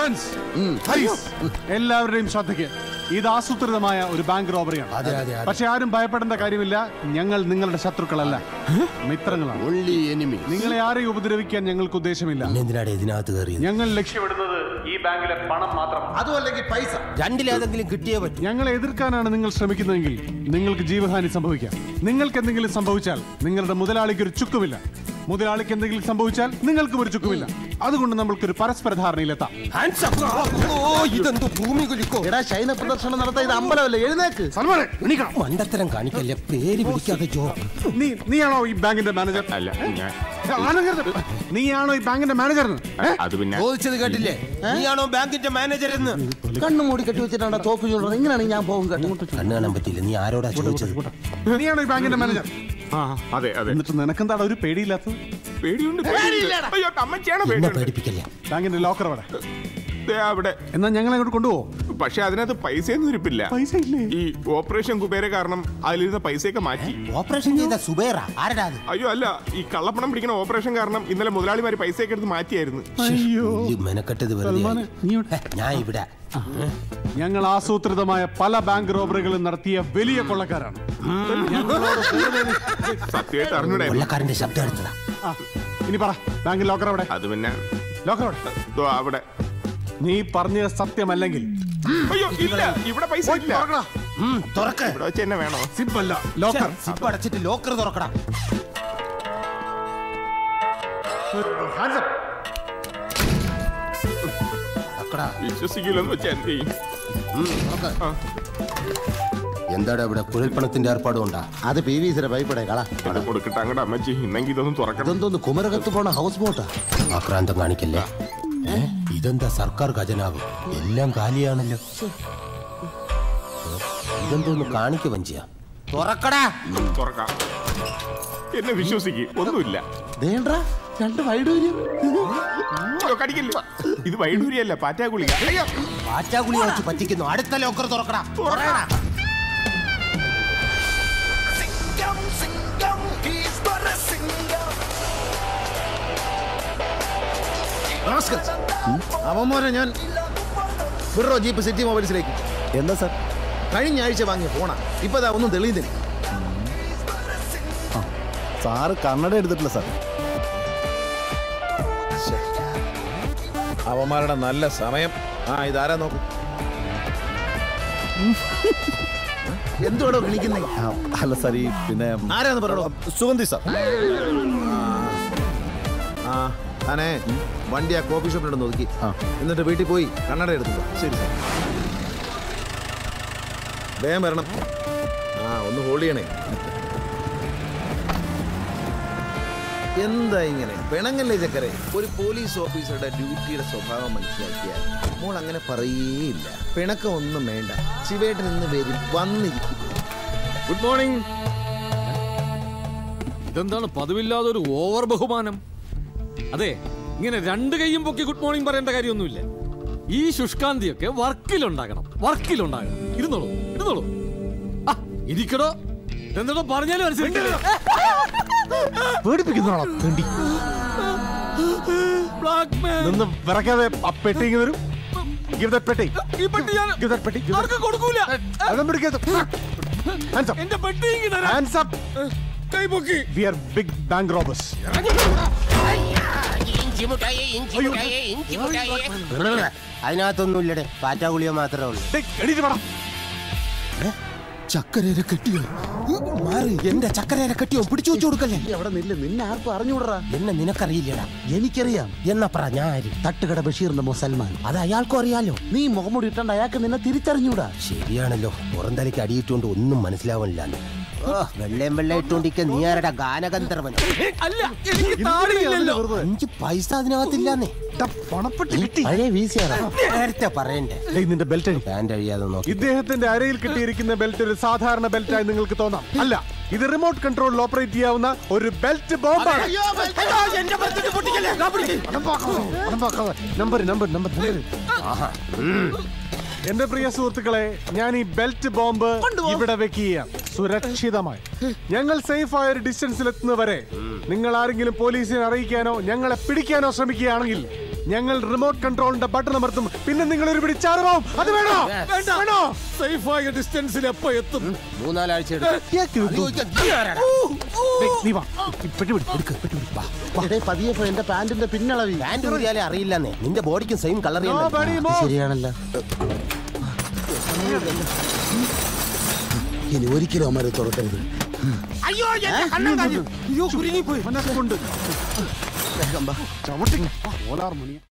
Friends എല്ലാവരുടെയും ശ്രദ്ധയ്ക്ക് ഇത് ആസൂത്രിതമായ ഒരു ബാങ്ക് റോബറിയാണ് അതെ, അതെ, അതെ. പക്ഷെ ആരും ഭയപ്പെടേണ്ട കാര്യമില്ല ഞങ്ങൾ നിങ്ങളുടെ ശത്രുക്കളല്ല മിത്രങ്ങളാണ് ഓൺലി എനിമി നിങ്ങളെ ആരെയും ഉപദ്രവിക്കാൻ ഞങ്ങൾക്ക് ഉദ്ദേശമില്ല എന്തിനാണ് ഇതിനകത്ത് കയറിയത് ഞങ്ങൾ ലക്ഷ്യമിടുന്നത് ഈ ബാങ്കിലെ പണം മാത്രമാണ് അതും അല്ലെങ്കിൽ പൈസ രണ്ടിലേതെങ്കിലും കിട്ടിയേ പറ്റൂ ഞങ്ങളെ എതിർക്കാനാണ് നിങ്ങൾ ശ്രമിക്കുന്നതെങ്കിൽ നിങ്ങൾക്ക് ജീവഹാനി സംഭവിക്കാം നിങ്ങൾക്ക് എന്തെങ്കിലും സംഭവിച്ചാൽ നിങ്ങളുടെ മുതലാളിക്ക് ഒരു ചുക്കുമില്ല മുതലാളിക്ക് എന്തെങ്കിലും സംഭവിച്ചാൽ നിങ്ങൾക്കും ഒരു ചുക്കുമില്ല അതുകൊണ്ട് നമ്മൾക്കൊരു പരസ്പര ധാരണയിലെത്താം Hands up. ഓ ഇതെന്തോ ഭൂമി കുലിക്കോ എടാ ശൈന പ്രദർശനം നടത്താൻ ഇത് അമ്പലമല്ലേ എഴുന്നേക്ക് സൽമാനെ എണീക്കണം. മണ്ടത്തരം കാണിക്കല്ലേ പേര് വിളിക്കാതെ ജോ നീ നീയാണോ ഈ ബാങ്കിന്റെ മാനേജർ അല്ല ഞാൻ ആനന്ദ, നീയാണോ ഈ ബാങ്കിന്റെ മാനേജർ അത് പിന്നെ ചോദിച്ചത് കേട്ടില്ലേ നീയാണോ ബാങ്കിന്റെ മാനേജർ എന്ന് കണ്ണു മൂടി കെട്ടി വെച്ചിട്ടാണ് തോക്ക് ചൂടുന്നത് ഇങ്ങനെയാണെങ്കിൽ ഞാൻ പോകും കേട്ടോ കണ്ണു കാണാൻ പറ്റില്ല നീ ആരോടാ ചോദിച്ചത് നീയാണോ ഈ ബാങ്കിന്റെ മാനേജർ ആ അതെ അതെ എന്നിട്ട് നിനക്കെന്താടാ ഒരു പേടിയില്ലാത്തത് പേടിയുണ്ട് പേടിയുണ്ട്. അയ്യോ അമ്മച്ചിയാണ് എന്നെ പേടിയുണ്ട് പേടിപ്പിക്കല്ലേ ബാങ്കിന്റെ ലോക്കർ അവിടെ ദേ അവിടെ എന്നാ ഞങ്ങൾ അങ്ങോട്ട് കൊണ്ടുപോകും പക്ഷെ അതിനകത്ത് പൈസയൊന്നും ഇരിപ്പില്ല പൈസ ഇല്ലേ ഈ ഓപ്പറേഷൻ കുബേര കാരണം അതിലിരുന്ന പൈസയൊക്കെ മാറ്റി ഓപ്പറേഷൻ ചെയ്ത സുബേറ ആരടാ അത് അയ്യോ അല്ല ഈ കള്ളപ്പണം പിടിക്കുന്ന ഓപ്പറേഷൻ കാരണം ഇന്നലെ മുതലാളിമാര് പൈസയൊക്കെ എടുത്ത് മാറ്റിയായിരുന്നു അയ്യോ വലിയ മെനക്കെട്ടത് വെറുതെ സൽമാനെ, നീ ഇവിടെ- ഹെ, ഞാൻ ഇവിടെ ഞങ്ങൾ ആസൂത്രിതമായ പല ബാങ്ക് റോബറികളും നടത്തിയ വലിയ കൊള്ളക്കാരാണ് ഞങ്ങളോട് കൂടുതൽ- സത്യമായിട്ട് അറിഞ്ഞൂടെ കൊള്ളക്കാരന്റെ ശബ്ദം എടുത്തതാ ആ, ഇനി പറ ബാങ്ക് ലോക്കർ അവിടെ അത് പിന്നെ ലോക്കർ അവിടെ ദോ അവിടെ നീ പറഞ്ഞ സത്യമല്ലെങ്കിൽ അയ്യോ ഇല്ല ഇവിടെ പൈസ ഇല്ല തുറക്കടാ. ഉം, തുറക്ക് ഇവിടെ വെച്ച് എന്നെ വേണോ സിബ് അല്ല ലോക്കർ സിപ്പ് അടച്ചിട്ട് ലോക്കർ തുറക്കടാ Hands up. തുറക്കടാ. വിശ്വസിക്കില്ലെന്ന് വെച്ചാൽ എന്ത് ചെയ്യും ഉം, തുറക്ക്. എന്താടാ ഇവിടെ കുഴൽപ്പണത്തിന്റെ ഏർപ്പാടും ഉണ്ടാ അത് പി വി സിയുടെ പൈപ്പടേ കള ഇത് കൊടുക്കട്ടെ അങ്ങോട്ട് അമ്മച്ചി ഇന്നെങ്കിൽ ഇതൊന്നും തുറക്കണം ഇതെന്തോന്ന് കുമരകത്ത് പോണ ഹൗസ് ബോട്ടാ ആക്രാന്തം കാണിക്കല്ലേ ഏ? ഇതെന്താ സർക്കാർ ഖജനാവ് എല്ലാം കാലിയാണല്ലോ ഇതെന്തോന്ന് കാണിക്ക വഞ്ചിയ തുറക്കടാ തുറക്കാം എന്നെ വിശ്വസിക്ക് ഒന്നുമില്ല ദേണ്ട രണ്ട് വൈഡൂര്യം അയ്യോ, കടിക്കില്ല ഇത് വൈഡൂരിയല്ല പാറ്റാക്കുളി അയ്യോ പാറ്റാകുളി വെച്ച് പറ്റിക്കുന്നു അടുത്ത ലോക്കർ തുറക്കടാ തുറക്കടാ. നമസ്കാരം അവന്മാരെ ഞാൻ വിടറോ ജീപ്പ് സിറ്റി മൊബൈൽസിലേക്ക് എന്താ സാർ കഴിഞ്ഞ ആഴ്ച വാങ്ങിയ ഫോണാ ഇപ്പൊ ദാ ഒന്നും തെളിയുന്നില്ല സാറ് കണ്ണട എടുത്തിട്ടില്ല സാർ അവന്മാരുടെ നല്ല സമയം ആ ഇതാരാ നോക്കൂ എന്തുവാടോ വിളിക്കുന്നേ അല്ല സാർ ഈ പിന്നെ ആരാന്ന് പറയണോ സുഗന്ധി സാർ ആ ഞാനേ വണ്ടി ആ കോഫി ഷോപ്പിലുണ്ടെന്ന് ഒതുക്കി എന്നിട്ട് വീട്ടിൽ പോയി കണ്ണട എടുത്തു ശരി സാർ വേഗം വരണം ആ ഒന്ന് ഹോൾഡ് ചെയ്യണേ എന്താ ഇങ്ങനെ പിണങ്ങല്ലേ ചക്കരെ ഒരു പോലീസ് ഓഫീസറുടെ ഡ്യൂട്ടിയുടെ സ്വഭാവം മനസ്സിലാക്കിയാൽ മോൾ അങ്ങനെ പറയേയില്ല പിണക്കം ഒന്നും വേണ്ട ശിവേട്ടൻ ഇന്ന് വരും വന്നിരിക്കും ഗുഡ് മോർണിംഗ് ഇതെന്താണ് പതിവില്ലാതെ ഒരു ഓവർ ബഹുമാനം അതെ ഇങ്ങനെ രണ്ട് കൈയും പൊക്കി ഗുഡ് മോർണിംഗ് പറയേണ്ട കാര്യമൊന്നുമില്ല ഈ ശുഷ്കാന്തിയൊക്കെ വർക്കിലുണ്ടാകണം വർക്കിലുണ്ടാകണം ഇരുന്നോളൂ ഇരുന്നോളൂ ആ ഇരിക്കടോ എന്തോ പറഞ്ഞാലും അനുസരിക്കില്ല പേടിപ്പിക്കുന്നതാണോ തെണ്ടി ബ്ലാക്ക് മാൻ നിന്ന് വിറക്കാതെ ആ പെട്ടി ഇങ്ങ് വരും Give that പെട്ടി ഈ പെട്ടി ഞാൻ Give that പെട്ടി Give that- ആർക്കും കൊടുക്കൂല അതും പിടിക്കാതെ. Hands up. എന്റെ പെട്ടി ഇങ്ങ് തരാം Hands up. കൈ പൊക്കി We are big bank robbers. അതിനകത്തൊന്നും ഇല്ലടേ പാറ്റാകുളിയോ മാത്രമേ ഉള്ളൂ ഡേയ്, എണീറ്റ് വാടാ. ചക്കരേര കെട്ടിയോ മാറി എന്റെ ചക്കരേര കെട്ടിയോ പിടിച്ചു വെച്ചു കൊടുക്കല്ലേ അവിടെ നില്ല നിന്നെ ആർക്കും അറിഞ്ഞൂടറാ എന്നെ നിനക്കറിയില്ലടാ എനിക്കറിയാം എന്നാ പറ ഞാൻ ആര് തട്ടുകട ബഷീറിന്റെ മുസൽമാൻ അത് അയാൾക്കും അറിയാലോ നീ മുഖംമൂടി ഇട്ടണ്ട അയാൾക്ക് നിന്നെ തിരിച്ചറിഞ്ഞൂടാ ശരിയാണല്ലോ പുറന്തലയ്ക്ക് അടിയിട്ടുകൊണ്ട് ഒന്നും മനസ്സിലാവണില്ല ഓ വെള്ളയും വെള്ളം ഇട്ടുകൊണ്ടിരിക്ക നീ ആരടാ ഗാനഗന്ധർവൻ അല്ല എനിക്ക് താടിയില്ലല്ലോ അഞ്ച് പൈസ അതിനകത്തില്ലാന്നേ ടാ, പണപ്പെട്ടി കിട്ടി പഴയ വീശിയാടാ നേരത്തെ പറയണ്ടേ ഡേയ്, നിന്റെ ബെൽറ്റ് അടി പാൻറ് അഴിയാതെ നോക്കി ഇദ്ദേഹത്തിന്റെ അരയിൽ കിട്ടിയിരിക്കുന്ന ബെൽറ്റ് ഒരു സാധാരണ ബെൽറ്റായി നിങ്ങൾക്ക് തോന്നാം അല്ല ഇത് റിമോട്ട് കൺട്രോളിൽ ഓപ്പറേറ്റ് ചെയ്യാവുന്ന ഒരു ബെൽറ്റ് ബോംബാണ് നമ്പർ നമ്പർ നമ്പർ എന്റെ പ്രിയ സുഹൃത്തുക്കളെ ഞാൻ ഈ ബെൽറ്റ് ബോംബ് ഇവിടെ വെക്കുകയാണ് സുരക്ഷിതമായി ഞങ്ങൾ സേഫ് ആയ ഒരു ഡിസ്റ്റൻസിൽ എത്തുന്നവരെ നിങ്ങൾ ആരെങ്കിലും പോലീസിനെ അറിയിക്കാനോ ഞങ്ങളെ പിടിക്കാനോ ശ്രമിക്കുകയാണെങ്കിൽ ഞങ്ങൾ റിമോട്ട് കൺട്രോളിന്റെ ബട്ടൺ അമർത്തും പിന്നെ നിങ്ങൾ ഒരു പിടി ചാരമാവും അത് വേണോ വേണോ സേഫായ ഡിസ്റ്റൻസിൽ എപ്പോ എത്തും മൂന്നാലാഴ്ച എടുക്കും. അത് ചോദിക്കാൻ നീ ആരാടാ? ദേ, നീ വാ ഇപ്പറ്റി വിട് എടുക്ക് പെട്ടി വിട് വാ എടേ പതിയെ പോ, എന്റെ പാന്റിന്റെ പിന്നളവി പാന്റ് ഊരിയാലേ അറിയില്ലെന്നേ നിന്റെ ബോഡിക്കും സെയിം കളർ Nobody move. ശരിയാണല്ലോ ഇനി ഒരിക്കലും അമ്മരെ തുറക്കരുത് മനസ്സുകൊണ്ട് ചവിട്ടി ഓലാർ മണിയ